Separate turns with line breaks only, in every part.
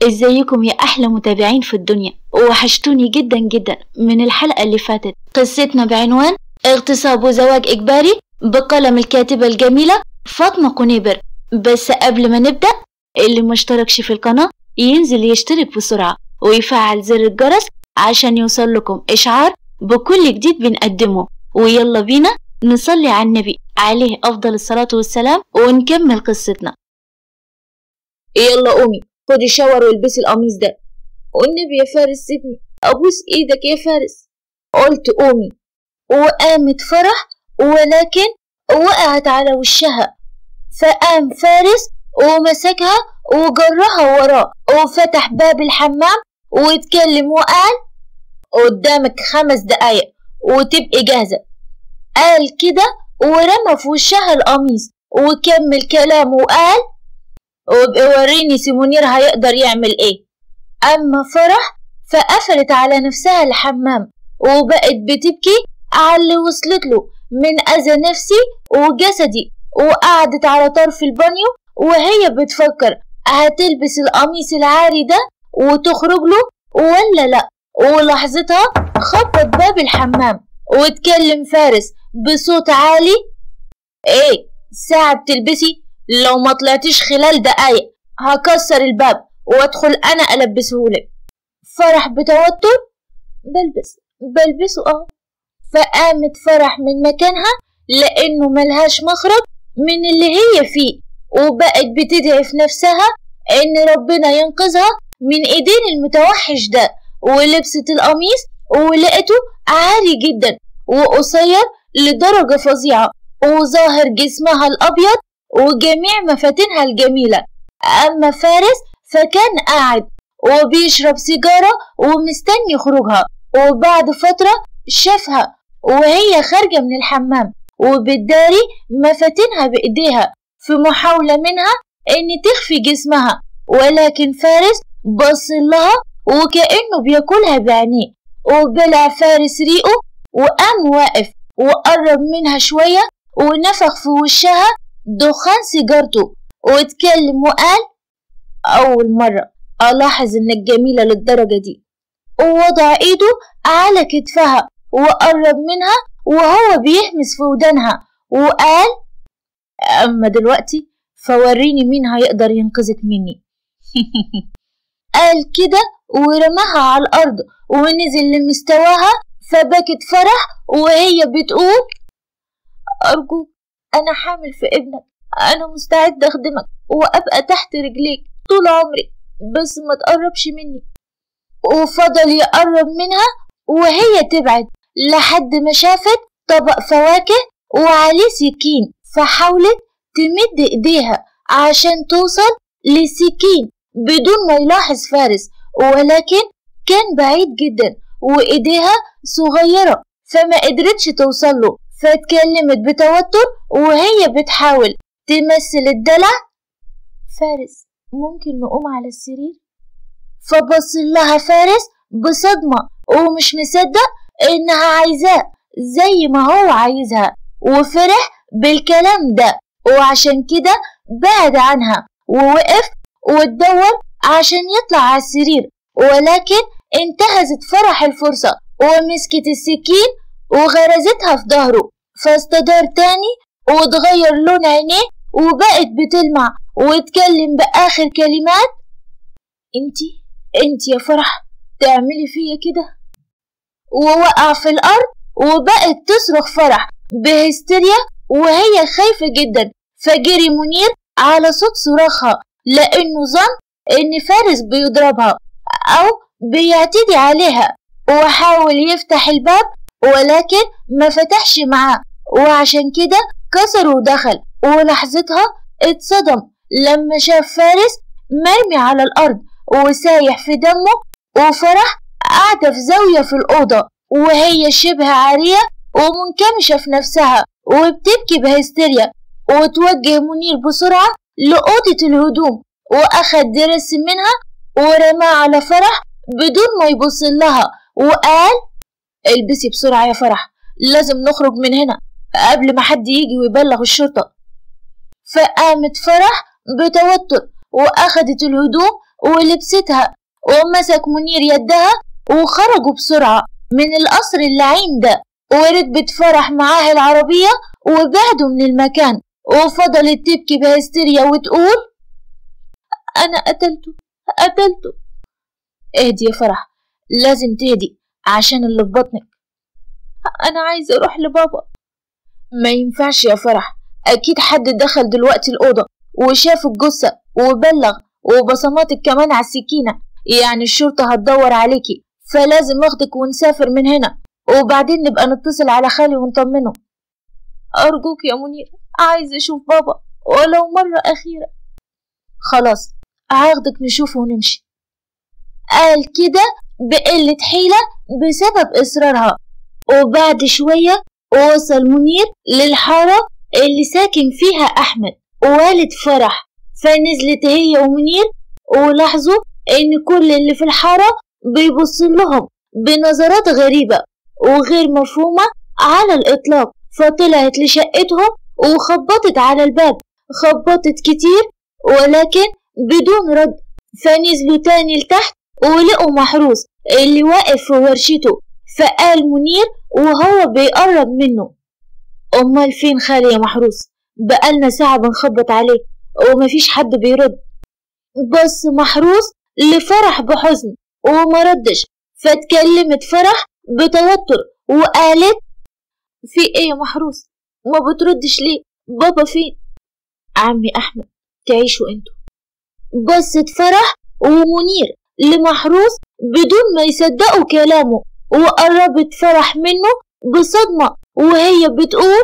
ازيكم يا احلى متابعين في الدنيا وحشتوني جدا جدا من الحلقة اللي فاتت قصتنا بعنوان اغتصاب وزواج اجباري بقلم الكاتبة الجميلة فاطمة قنيبر بس قبل ما نبدأ اللي مشتركش في القناة ينزل يشترك بسرعة ويفعل زر الجرس عشان يوصل لكم إشعار بكل جديد بنقدمه ويلا بينا نصلي على النبي عليه أفضل الصلاة والسلام ونكمل قصتنا
يلا قومي خدي شاور والبسي القميص ده والنبي يا فارس سيبني ابوس ايدك يا فارس قلت قومي وقامت فرح ولكن وقعت على وشها فقام فارس ومسكها وجرها وراه وفتح باب الحمام واتكلم وقال قدامك خمس دقايق وتبقي جاهزة قال كده ورمى في وشها القميص وكمل كلامه وقال وابقي وريني سيمونير هيقدر يعمل ايه اما فرح فقفلت على نفسها الحمام وبقت بتبكي على اللي وصلت له من اذى نفسي وجسدي وقعدت على طرف البانيو وهي بتفكر هتلبس القميص العاري ده وتخرج له ولا لا ولحظتها خبط باب الحمام واتكلم فارس بصوت عالي ايه ساعة بتلبسي لو ما طلعتيش خلال دقايق هكسر الباب وادخل انا البسهولك فرح بتوتر بلبس بلبسه اه فقامت فرح من مكانها لانه ملهاش مخرج من اللي هي فيه وبقت بتدعي في نفسها ان ربنا ينقذها من ايدين المتوحش ده ولبست القميص ولقته عالي جدا وقصير لدرجة فظيعة وظاهر جسمها الأبيض وجميع مفاتنها الجميلة أما فارس فكان قاعد وبيشرب سيجارة ومستني خروجها وبعد فترة شافها وهي خارجة من الحمام وبتداري مفاتنها بإيديها في محاولة منها إن تخفي جسمها ولكن فارس بص لها وكأنه بياكلها بعينيه وبلع فارس ريقه وقام واقف وقرب منها شوية ونفخ في وشها دخان سيجارته واتكلم وقال أول مرة ألاحظ إنك جميلة للدرجة دي ووضع إيده على كتفها وقرب منها وهو بيهمس في ودانها وقال أما دلوقتي فوريني مين هيقدر ينقذك مني قال كده ورماها على الأرض ونزل لمستواها فبكت فرح وهي بتقول أرجوك أنا حامل في ابنك أنا مستعد أخدمك وأبقى تحت رجليك طول عمري بس ما تقربش مني وفضل يقرب منها وهي تبعد لحد ما شافت طبق فواكه وعليه سكين فحاولت تمد ايديها عشان توصل للسكين بدون ما يلاحظ فارس ولكن كان بعيد جدا وايديها صغيرة فما قدرتش توصل له فاتكلمت بتوتر وهي بتحاول تمثل الدلع فارس ممكن نقوم على السرير فبص لها فارس بصدمة ومش مصدق إنها عايزاه زي ما هو عايزها وفرح بالكلام ده وعشان كده بعد عنها ووقف واتدور عشان يطلع على السرير ولكن انتهزت فرح الفرصة ومسكت السكين وغرزتها في ظهره فاستدار تاني واتغير لون عينيه وبقت بتلمع واتكلم بآخر كلمات انتي انتي يا فرح تعملي فيا كده ووقع في الأرض وبقت تصرخ فرح بهستيريا وهي خايفة جدا فجري منير على صوت صراخها لأنه ظن إن فارس بيضربها أو بيعتدي عليها وحاول يفتح الباب ولكن ما فتحش معاه وعشان كده كسر ودخل ولحظتها اتصدم لما شاف فارس مرمي على الأرض وسايح في دمه وفرح قاعدة في زاوية في الأوضة وهي شبه عارية ومنكمشة في نفسها وبتبكي بهستيريا وتوجه منير بسرعة لأوضة الهدوم وأخد درس منها ورماه على فرح بدون ما يبص لها وقال البسي بسرعة يا فرح لازم نخرج من هنا قبل ما حد يجي ويبلغ الشرطة فقامت فرح بتوتر وأخدت الهدوم
ولبستها ومسك منير يدها وخرجوا بسرعة من القصر اللعين ده وركبت فرح معاه العربية وبعدوا من المكان وفضلت تبكي بهستيريا وتقول أنا قتلته قتلته اهدي يا فرح لازم تهدي عشان اللي في بطنك أنا عايزة أروح لبابا ما ينفعش يا فرح أكيد حد دخل دلوقتي الأوضة وشاف الجثة وبلغ وبصماتك كمان على السكينة يعني الشرطة هتدور عليكي فلازم اخدك ونسافر من هنا وبعدين نبقى نتصل على خالي ونطمنه أرجوك يا منير عايز أشوف بابا ولو مرة أخيرة خلاص هاخدك نشوفه ونمشي قال كده بقلة حيلة بسبب إصرارها وبعد شوية وصل منير للحارة اللي ساكن فيها أحمد ووالد فرح فنزلت هي ومنير ولاحظوا إن كل اللي في الحارة بيبص لهم بنظرات غريبة وغير مفهومة على الإطلاق فطلعت لشقتهم وخبطت على الباب خبطت كتير ولكن بدون رد فنزلوا تاني لتحت ولقوا محروس اللي واقف في ورشته فقال منير وهو بيقرب منه أمال فين خالي يا محروس بقالنا ساعة بنخبط عليه ومفيش حد بيرد بس محروس لفرح بحزن وما ردش فاتكلمت فرح بتوتر وقالت في ايه يا محروس ما بتردش ليه بابا فين عمي احمد تعيشوا انتوا بصت فرح ومنير لمحروس بدون ما يصدقوا كلامه وقربت فرح منه بصدمة وهي بتقول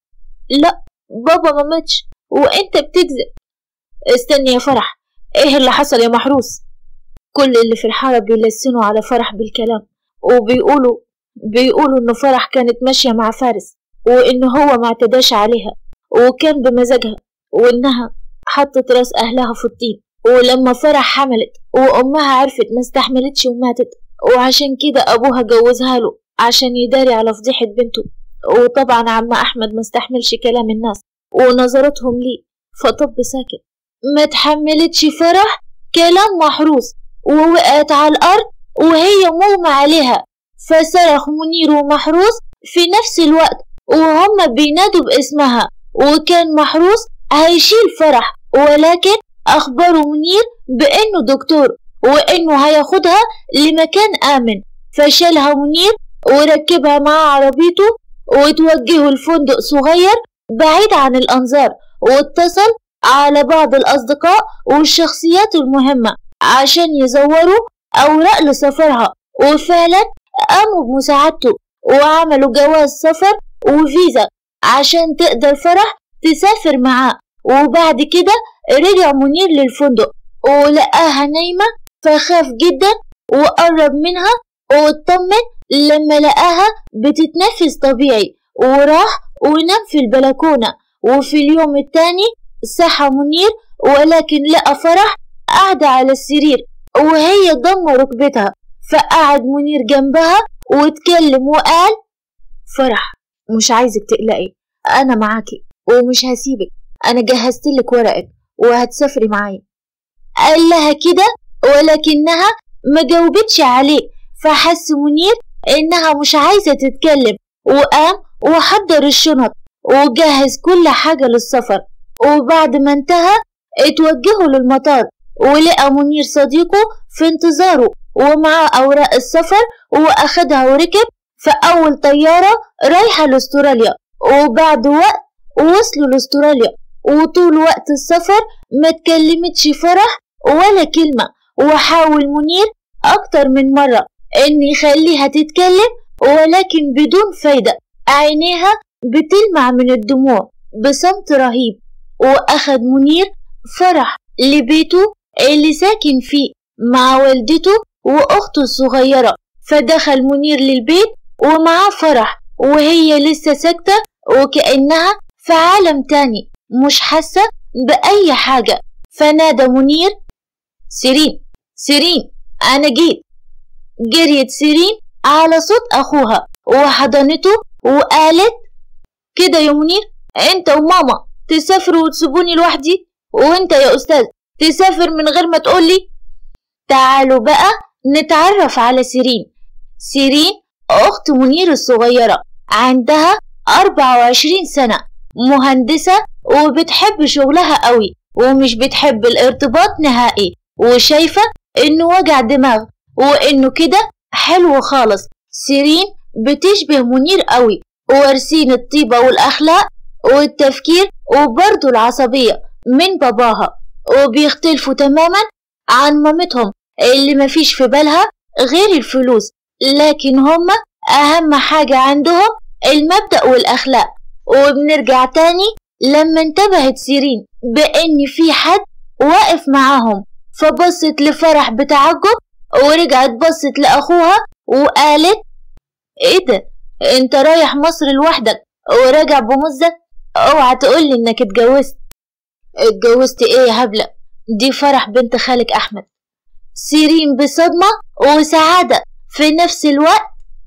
لا بابا ما ماتش وانت بتكذب استني يا فرح ايه اللي حصل يا محروس كل اللي في الحارة بيلسنوا على فرح بالكلام وبيقولوا بيقولوا إن فرح كانت ماشية مع فارس وإن هو ما اعتداش عليها وكان بمزاجها وإنها حطت راس أهلها في الطين ولما فرح حملت وأمها عرفت ما استحملتش وماتت وعشان كده أبوها جوزها له عشان يداري على فضيحة بنته وطبعا عم أحمد ما استحملش كلام الناس ونظرتهم ليه فطب ساكت ما تحملتش فرح كلام محروس ووقعت على الأرض وهي مغمى عليها فصرخ منير ومحروس في نفس الوقت وهم بينادوا باسمها وكان محروس هيشيل فرح ولكن أخبروا منير بأنه دكتور وإنه هياخدها لمكان آمن فشالها منير وركبها معاه عربيته وتوجهوا الفندق صغير بعيد عن الأنظار واتصل على بعض الأصدقاء والشخصيات المهمة عشان يزوروا أوراق لسفرها وفعلا قاموا بمساعدته وعملوا جواز سفر وفيزا عشان تقدر فرح تسافر معاه وبعد كده رجع منير للفندق ولقاها نايمة فخاف جدا وقرب منها واطمن لما لقاها بتتنفس طبيعي وراح ونام في البلكونة وفي اليوم التاني صحى منير ولكن لقى فرح قاعدة على السرير وهي ضم ركبتها فقعد منير جنبها واتكلم وقال فرح مش عايزك تقلقي أنا معاكي ومش هسيبك أنا جهزتلك ورقك وهتسافري معايا قال لها كده ولكنها ما جاوبتش عليه فحس منير إنها مش عايزة تتكلم وقام وحضر الشنط وجهز كل حاجة للسفر وبعد ما انتهى اتوجهوا للمطار ولقى منير صديقه في انتظاره ومعاه أوراق السفر وأخدها وركب في أول طيارة رايحة لاستراليا وبعد وقت وصلوا لاستراليا وطول وقت السفر ما تكلمتش فرح ولا كلمة وحاول منير أكتر من مرة إن يخليها تتكلم ولكن بدون فايدة عينيها بتلمع من الدموع بصمت رهيب وأخد منير فرح لبيته اللي ساكن فيه مع والدته وأخته الصغيرة فدخل منير للبيت ومعاه فرح وهي لسه ساكتة وكأنها في عالم تاني مش حاسة بأي حاجة فنادى منير سيرين سيرين أنا جيت جريت سيرين على صوت أخوها وحضنته وقالت كده يا منير أنت وماما تسافروا وتسيبوني لوحدي وأنت يا أستاذ تسافر من غير ما تقولي تعالوا بقى نتعرف على سيرين سيرين أخت منير الصغيرة عندها 24 سنة مهندسة وبتحب شغلها قوي ومش بتحب الارتباط نهائي وشايفة إنه وجع دماغ وإنه كده حلو خالص سيرين بتشبه منير قوي وارثين الطيبة والأخلاق والتفكير وبرضه العصبية من باباها وبيختلفوا تماما عن مامتهم اللي مفيش في بالها غير الفلوس لكن هما أهم حاجة عندهم المبدأ والأخلاق وبنرجع تاني لما انتبهت سيرين بأن في حد واقف معاهم فبصت لفرح بتعجب ورجعت بصت لأخوها وقالت ايه ده انت رايح مصر لوحدك وراجع بمزة اوعى تقولي انك اتجوزت اتجوزت ايه يا هبلة دي فرح بنت خالك احمد سيرين بصدمة وسعادة في نفس الوقت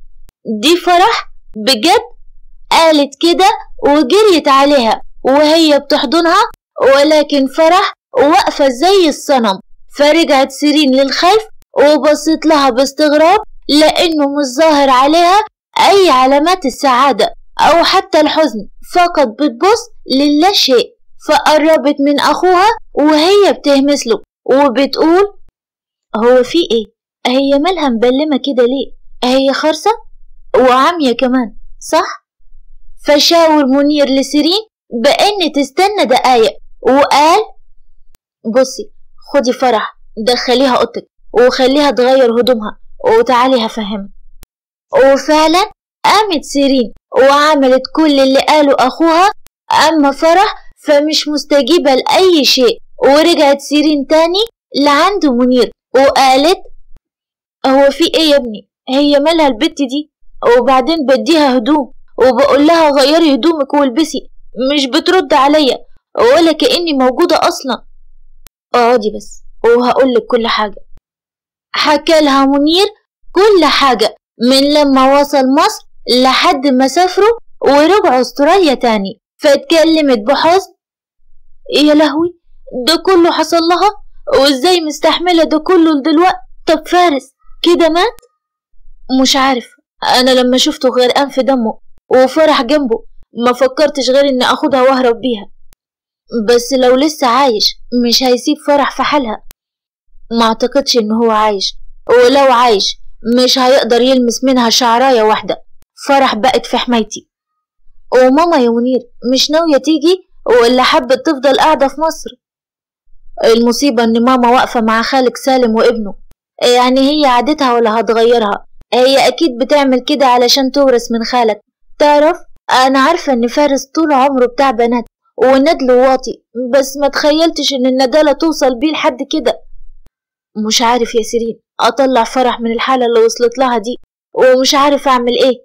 دي فرح بجد قالت كده وجريت عليها وهي بتحضنها ولكن فرح واقفة زي الصنم فرجعت سيرين للخلف وبصت لها باستغراب لأنه مش ظاهر عليها أي علامات السعادة أو حتى الحزن فقط بتبص للا شيء فقربت من أخوها وهي بتهمس له وبتقول هو في إيه؟ هي مالها مبلمة كده ليه؟ هي خرصة؟ وعامية كمان صح؟ فشاور منير لسيرين بأن تستنى دقايق وقال بصي خدي فرح دخليها اوضتك وخليها تغير هدومها وتعالي هفهمك وفعلا قامت سيرين وعملت كل اللي قاله أخوها أما فرح فمش مستجيبة لأي شيء ورجعت سيرين تاني لعند منير وقالت هو في ايه يا ابني هي مالها البت دي وبعدين بديها هدوم وبقول لها غيري هدومك والبسي مش بترد عليا ولا كأني موجودة أصلا اقعدي بس وهقولك كل حاجة حكى لها منير كل حاجة من لما وصل مصر لحد ما سافروا ورجعوا استراليا تاني فاتكلمت بحزن يا لهوي ده كله حصل لها وازاي مستحملة ده كله لدلوقتي طب فارس كده مات مش عارف انا لما شفته غرقان في دمه وفرح جنبه ما فكرتش غير اني اخدها واهرب بيها بس لو لسه عايش مش هيسيب فرح في حالها ما اعتقدش ان هو عايش ولو عايش مش هيقدر يلمس منها شعراية واحدة فرح بقت في حمايتي وماما يا منير مش ناوية تيجي ولا حابة تفضل قاعدة في مصر المصيبة ان ماما واقفة مع خالك سالم وابنه يعني هي عادتها ولا هتغيرها هي اكيد بتعمل كده علشان تورث من خالك تعرف انا عارفة ان فارس طول عمره بتاع بنات وندل واطي بس ما تخيلتش ان الندالة توصل بيه لحد كده مش عارف يا سيرين اطلع فرح من الحالة اللي وصلت لها دي ومش عارف اعمل ايه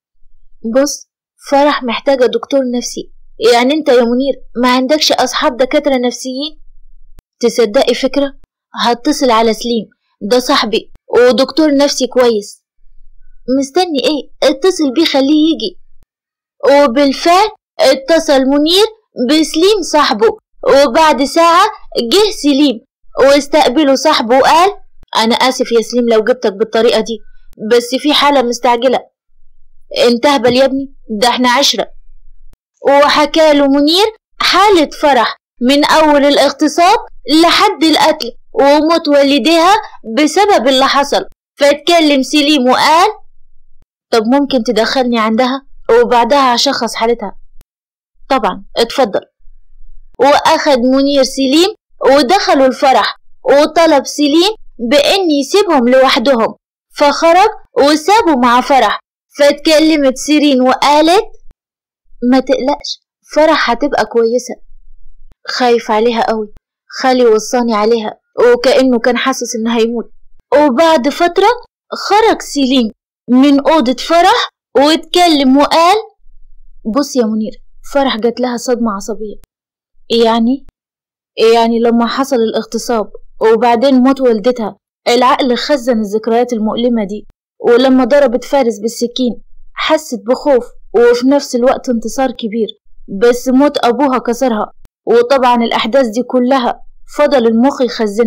بص فرح محتاجة دكتور نفسي يعني انت يا منير ما عندكش اصحاب دكاترة نفسيين تصدقي فكرة هتصل على سليم ده صاحبي ودكتور نفسي كويس مستني ايه اتصل بيه خليه يجي وبالفعل اتصل منير بسليم صاحبه وبعد ساعة جه سليم واستقبله صاحبه وقال أنا آسف يا سليم لو جبتك بالطريقة دي بس في حالة مستعجلة انت هبل يا ابني ده احنا عشرة وحكى له منير حالة فرح من أول الاغتصاب لحد القتل وموت والديها بسبب اللي حصل فاتكلم سليم وقال طب ممكن تدخلني عندها وبعدها هشخص حالتها طبعا اتفضل وأخد منير سليم ودخلوا الفرح وطلب سليم بأن يسيبهم لوحدهم فخرج وسابوا مع فرح فاتكلمت سيرين وقالت ما تقلقش فرح هتبقى كويسة خايف عليها قوي خالي وصاني عليها وكأنه كان حاسس إنه هيموت وبعد فترة خرج سليم من أوضة فرح واتكلم وقال بص يا منير فرح جات لها صدمة عصبية يعني يعني لما حصل الاغتصاب وبعدين موت والدتها العقل خزن الذكريات المؤلمة دي ولما ضربت فارس بالسكين حست بخوف وفي نفس الوقت انتصار كبير بس موت أبوها كسرها وطبعا الأحداث دي كلها فضل المخ يخزنها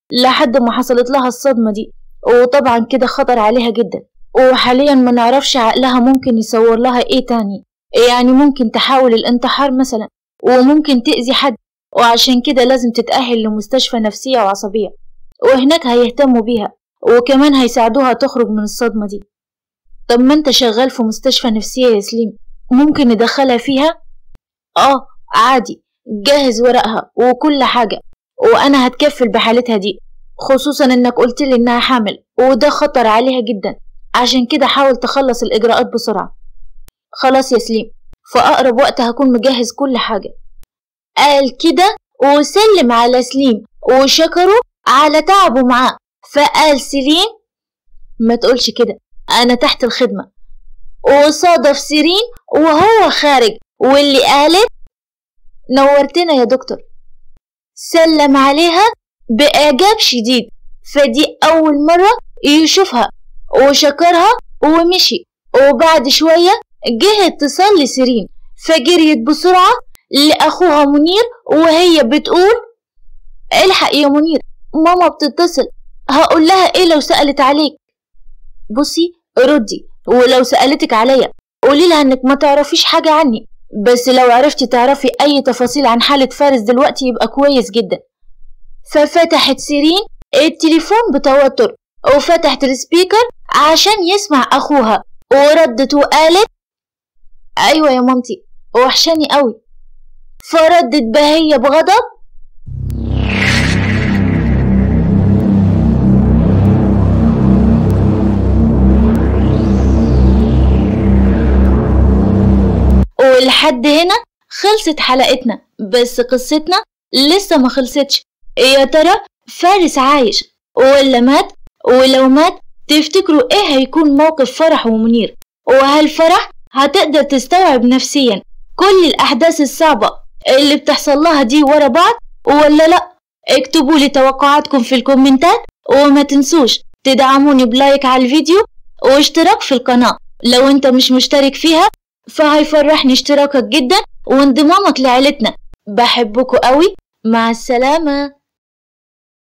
لحد ما حصلت لها الصدمة دي وطبعا كده خطر عليها جدا وحاليا ما نعرفش عقلها ممكن يصور لها ايه تاني يعني ممكن تحاول الانتحار مثلا وممكن تأذي حد وعشان كده لازم تتأهل لمستشفى نفسية وعصبية وهناك هيهتموا بيها وكمان هيساعدوها تخرج من الصدمة دي طب ما انت شغال في مستشفى نفسية يا سليم ممكن ندخلها فيها؟ اه عادي جهز ورقها وكل حاجة وأنا هتكفل بحالتها دي خصوصا إنك قلت لي إنها حامل وده خطر عليها جدا عشان كده حاول تخلص الإجراءات بسرعة خلاص يا سليم في أقرب وقت هكون مجهز كل حاجة قال كده وسلم على سليم وشكره على تعبه معاه فقال سليم ما تقولش كده أنا تحت الخدمة وصادف سيرين وهو خارج واللي قالت نورتنا يا دكتور سلم عليها بإعجاب شديد فدي أول مرة يشوفها وشكرها ومشي وبعد شوية جه اتصال لسيرين فجريت بسرعة لأخوها منير وهي بتقول الحق يا منير ماما بتتصل هقول لها ايه لو سألت عليك بصي ردي ولو سألتك عليا قولي لها انك ما تعرفيش حاجة عني بس لو عرفتي تعرفي اي تفاصيل عن حالة فارس دلوقتي يبقى كويس جدا ففتحت سيرين التليفون بتوتر وفتحت السبيكر عشان يسمع اخوها وردت وقالت ايوه يا مامتي وحشاني قوي فردت بهية بغضب ولحد هنا خلصت حلقتنا بس قصتنا لسه ما خلصتش يا ترى فارس عايش ولا مات ولو مات تفتكروا ايه هيكون موقف فرح ومنير وهل فرح هتقدر تستوعب نفسيا كل الأحداث الصعبة اللي بتحصل لها دي ورا بعض ولا لأ اكتبوا لي توقعاتكم في الكومنتات وما تنسوش تدعموني بلايك على الفيديو واشتراك في القناة لو انت مش مشترك فيها فهيفرحني اشتراكك جدا وانضمامك لعيلتنا بحبكوا قوي مع السلامة